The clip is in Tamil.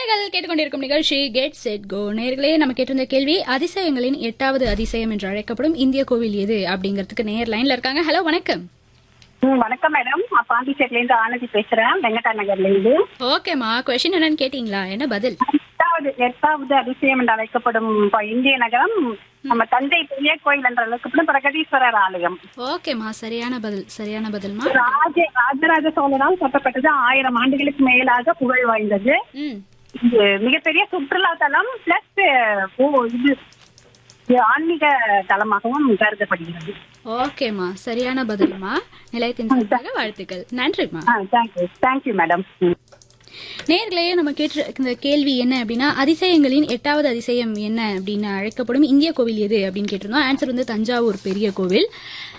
நேர்கள் கேட்டுக்கொண்டிருக்கும் நிகழ்ச்சி கெட் செட் கோ நேர்களே நம்ம கேட்டிருந்த கேள்வி அதிசயங்களின் எட்டாவது அதிசயம் என்று அழைக்கப்படும் இந்திய கோவில் எது அப்படிங்கிறதுக்கு நேர் லைன்ல இருக்காங்க ஹலோ வணக்கம் ம், வணக்கம் மேடம் நான் பாண்டிச்சேரில இருந்து ஆனந்தி பேசுறேன் வெங்கடா நகர்ல இருந்து ஓகேம்மா கொஸ்டின் என்னன்னு கேட்டீங்களா என்ன பதில் எட்டாவது எட்டாவது அதிசயம் என்று அழைக்கப்படும் இப்ப இந்திய நகரம் நம்ம தஞ்சை பெரிய கோயில் என்று அழைக்கப்படும் பிரகதீஸ்வரர் ஆலயம் ஓகேம்மா சரியான பதில் சரியான பதில்மா ராஜ ராஜராஜ சோழனால் கட்டப்பட்டது ஆயிரம் ஆண்டுகளுக்கு மேலாக புகழ் வாய்ந்தது ம் இது மிகப்பெரிய சுற்றுலா தலம் பிளஸ் ஓ இது இது ஆன்மீக தலமாகவும் கருதப்படுகிறது ஓகேம்மா சரியான பதில்மா நிலையத்தின் சார்பாக வாழ்த்துக்கள் நன்றிம்மா ஆ தேங்க்யூ தேங்க்யூ மேடம் நேர்களே நம்ம கேட்டு இந்த கேள்வி என்ன அப்படின்னா அதிசயங்களின் எட்டாவது அதிசயம் என்ன அப்படின்னு அழைக்கப்படும் இந்திய கோவில் எது அப்படின்னு கேட்டிருந்தோம் ஆன்சர் வந்து தஞ்சாவூர் பெரிய கோவில்